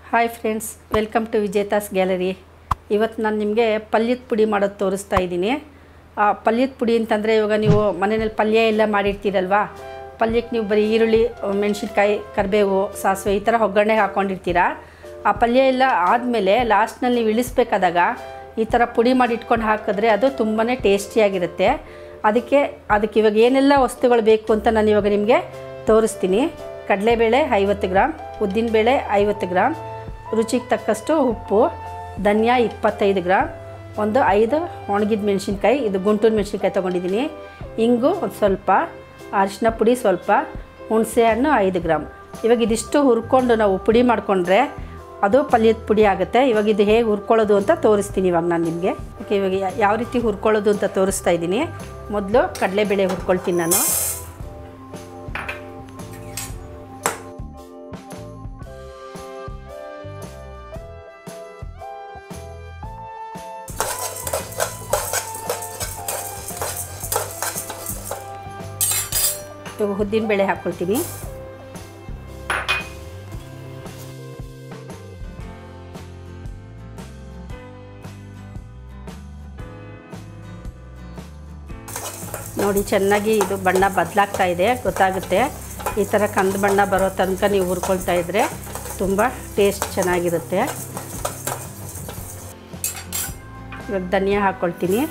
hi friends welcome to Vijeta's gallery ಇವತ್ತು ನಾನು ನಿಮಗೆ ಪಲ್ಯದ ಪುಡಿ ಮಾಡೋದು ತೋರಿಸ್ತಾ ಇದ್ದೀನಿ ಆ ಪಲ್ಯದ ಪುಡಿ ಅಂತಂದರೆ ಇವಾಗ ನೀವು ಮನೆಯಲ್ಲಿ ಪಲ್ಯ ಎಲ್ಲ ಮಾಡಿರ್ತೀರಲ್ವಾ ಪಲ್ಯಕ್ಕೆ ನೀವು ಬರೀ ಈರುಳ್ಳಿ ಮೆಣಸಿನ್ಕಾಯಿ ಕರಿಬೇವು ಸಾಸಿವೆ ಈ ಥರ ಒಗ್ಗರಣೆಗೆ ಹಾಕ್ಕೊಂಡಿರ್ತೀರ ಆ ಪಲ್ಯ ಎಲ್ಲ ಆದಮೇಲೆ ಲಾಸ್ಟ್ನಲ್ಲಿ ನೀವು ಇಳಿಸ್ಬೇಕಾದಾಗ ಈ ಥರ ಪುಡಿ ಮಾಡಿ ಇಟ್ಕೊಂಡು ಹಾಕಿದ್ರೆ ಅದು ತುಂಬಾ ಟೇಸ್ಟಿಯಾಗಿರುತ್ತೆ ಅದಕ್ಕೆ ಅದಕ್ಕೆ ಇವಾಗ ಏನೆಲ್ಲ ವಸ್ತುಗಳು ಬೇಕು ಅಂತ ನಾನು ಇವಾಗ ನಿಮಗೆ ತೋರಿಸ್ತೀನಿ ಕಡಲೆಬೇಳೆ ಐವತ್ತು ಗ್ರಾಮ್ ಉದ್ದಿನಬೇಳೆ ಐವತ್ತು ಗ್ರಾಮ್ ರುಚಿಗೆ ತಕ್ಕಷ್ಟು ಉಪ್ಪು ಧನಿಯಾ ಇಪ್ಪತ್ತೈದು ಗ್ರಾಮ್ ಒಂದು ಐದು ಒಣಗಿದ ಮೆಣಸಿನ್ಕಾಯಿ ಇದು ಗುಂಟೂರು ಮೆಣಸಿನ್ಕಾಯಿ ತೊಗೊಂಡಿದ್ದೀನಿ ಇಂಗು ಒಂದು ಸ್ವಲ್ಪ ಅರಿಶಿನ ಪುಡಿ ಸ್ವಲ್ಪ ಹುಣಸೆ ಹಣ್ಣು ಐದು ಗ್ರಾಮ್ ಇವಾಗ ಇದಿಷ್ಟು ಹುರ್ಕೊಂಡು ನಾವು ಪುಡಿ ಮಾಡಿಕೊಂಡ್ರೆ ಅದು ಪಲ್ಯದ ಪುಡಿ ಆಗುತ್ತೆ ಇವಾಗ ಇದು ಹೇಗೆ ಹುರ್ಕೊಳ್ಳೋದು ಅಂತ ತೋರಿಸ್ತೀನಿ ಇವಾಗ ನಾನು ನಿಮಗೆ ಓಕೆ ಇವಾಗ ಯಾ- ಯಾವ ರೀತಿ ಹುರ್ಕೊಳ್ಳೋದು ಅಂತ ತೋರಿಸ್ತಾ ಇದ್ದೀನಿ ಮೊದಲು ಕಡಲೆಬೇಳೆ ಹುರ್ಕೊಳ್ತೀನಿ ನಾನು ಇವಾಗ ಉದ್ದಿನ ಬೇಳೆ ಹಾಕ್ಕೊಳ್ತೀನಿ ನೋಡಿ ಚೆನ್ನಾಗಿ ಇದು ಬಣ್ಣ ಬದಲಾಗ್ತಾ ಇದೆ ಗೊತ್ತಾಗುತ್ತೆ ಈ ಥರ ಕಂದು ಬಣ್ಣ ಬರೋ ತನಕ ನೀವು ಹುರ್ಕೊಳ್ತಾ ಇದ್ದರೆ ತುಂಬ ಟೇಸ್ಟ್ ಚೆನ್ನಾಗಿರುತ್ತೆ ಇವಾಗ ಧನಿಯಾ ಹಾಕ್ಕೊಳ್ತೀನಿ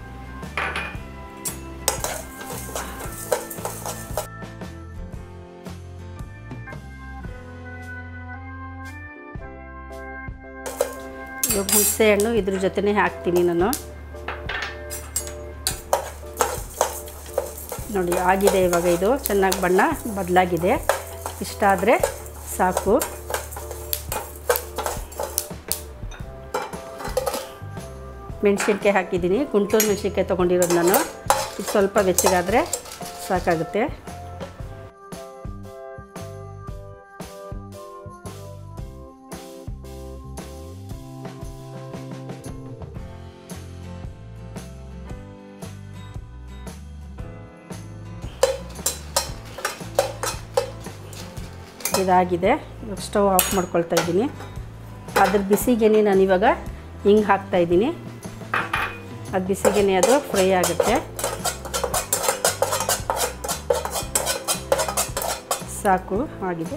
ಇವಾಗ ಹುಣಸೆ ಹಣ್ಣು ಇದ್ರ ಜೊತೆನೇ ಹಾಕ್ತೀನಿ ನಾನು ನೋಡಿ ಆಗಿದೆ ಇವಾಗ ಇದು ಚೆನ್ನಾಗಿ ಬಣ್ಣ ಬದಲಾಗಿದೆ ಇಷ್ಟ ಆದರೆ ಸಾಕು ಮೆಣಸಿನ್ಕಾಯಿ ಹಾಕಿದ್ದೀನಿ ಗುಂಟೂರು ಮೆಣಸಿನ್ಕಾಯಿ ತೊಗೊಂಡಿರೋದು ನಾನು ಇದು ಸ್ವಲ್ಪ ಬೆಚ್ಚಗಾದರೆ ಸಾಕಾಗುತ್ತೆ ಇದಾಗಿದೆ ಇವಾಗ ಸ್ಟವ್ ಆಫ್ ಮಾಡ್ಕೊಳ್ತಾ ಇದ್ದೀನಿ ಅದ್ರ ಬಿಸಿಗೆನೆ ನಾನು ಇವಾಗ ಹಿಂಗೆ ಹಾಕ್ತಾ ಇದ್ದೀನಿ ಅದು ಬಿಸಿಗೆನೆ ಅದು ಫ್ರೈ ಆಗುತ್ತೆ ಸಾಕು ಆಗಿದೆ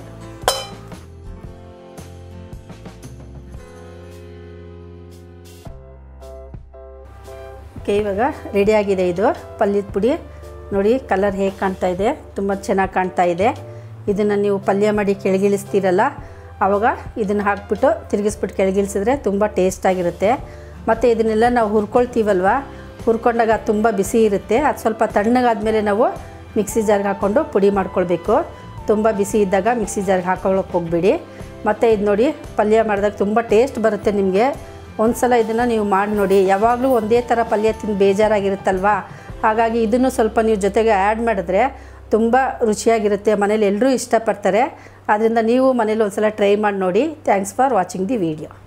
ಓಕೆ ಇವಾಗ ರೆಡಿಯಾಗಿದೆ ಇದು ಪಲ್ಯದ ಪುಡಿ ನೋಡಿ ಕಲರ್ ಹೇಗೆ ಕಾಣ್ತಾ ಇದೆ ತುಂಬ ಚೆನ್ನಾಗಿ ಕಾಣ್ತಾ ಇದೆ ಇದನ್ನು ನೀವು ಪಲ್ಯ ಮಾಡಿ ಕೆಳಗಿಳಿಸ್ತೀರಲ್ಲ ಆವಾಗ ಇದನ್ನು ಹಾಕ್ಬಿಟ್ಟು ತಿರುಗಿಸ್ಬಿಟ್ಟು ಕೆಳಗಿಳಿಸಿದ್ರೆ ತುಂಬ ಟೇಸ್ಟಾಗಿರುತ್ತೆ ಮತ್ತು ಇದನ್ನೆಲ್ಲ ನಾವು ಹುರ್ಕೊಳ್ತೀವಲ್ವ ಹುರ್ಕೊಂಡಾಗ ಅದು ತುಂಬ ಬಿಸಿ ಇರುತ್ತೆ ಅದು ಸ್ವಲ್ಪ ತಣ್ಣಗಾದ್ಮೇಲೆ ನಾವು ಮಿಕ್ಸಿ ಜಾರ್ಗೆ ಹಾಕ್ಕೊಂಡು ಪುಡಿ ಮಾಡ್ಕೊಳ್ಬೇಕು ತುಂಬ ಬಿಸಿ ಇದ್ದಾಗ ಮಿಕ್ಸಿ ಜಾರ್ಗೆ ಹಾಕೊಳ್ಳೋಕೆ ಹೋಗ್ಬೇಡಿ ಮತ್ತು ಇದು ನೋಡಿ ಪಲ್ಯ ಮಾಡಿದಾಗ ತುಂಬ ಟೇಸ್ಟ್ ಬರುತ್ತೆ ನಿಮಗೆ ಒಂದು ಸಲ ಇದನ್ನು ನೀವು ಮಾಡಿ ನೋಡಿ ಯಾವಾಗಲೂ ಒಂದೇ ಥರ ಪಲ್ಯ ತಿಂದು ಬೇಜಾರಾಗಿರುತ್ತಲ್ವಾ ಹಾಗಾಗಿ ಇದನ್ನು ಸ್ವಲ್ಪ ನೀವು ಜೊತೆಗೆ ಆ್ಯಡ್ ಮಾಡಿದ್ರೆ ತುಂಬ ರುಚಿಯಾಗಿರುತ್ತೆ ಮನೇಲಿ ಎಲ್ಲರೂ ಇಷ್ಟಪಡ್ತಾರೆ ಆದ್ದರಿಂದ ನೀವು ಮನೇಲಿ ಒಂದು ಸಲ ಟ್ರೈ ಮಾಡಿ ನೋಡಿ thanks for watching the video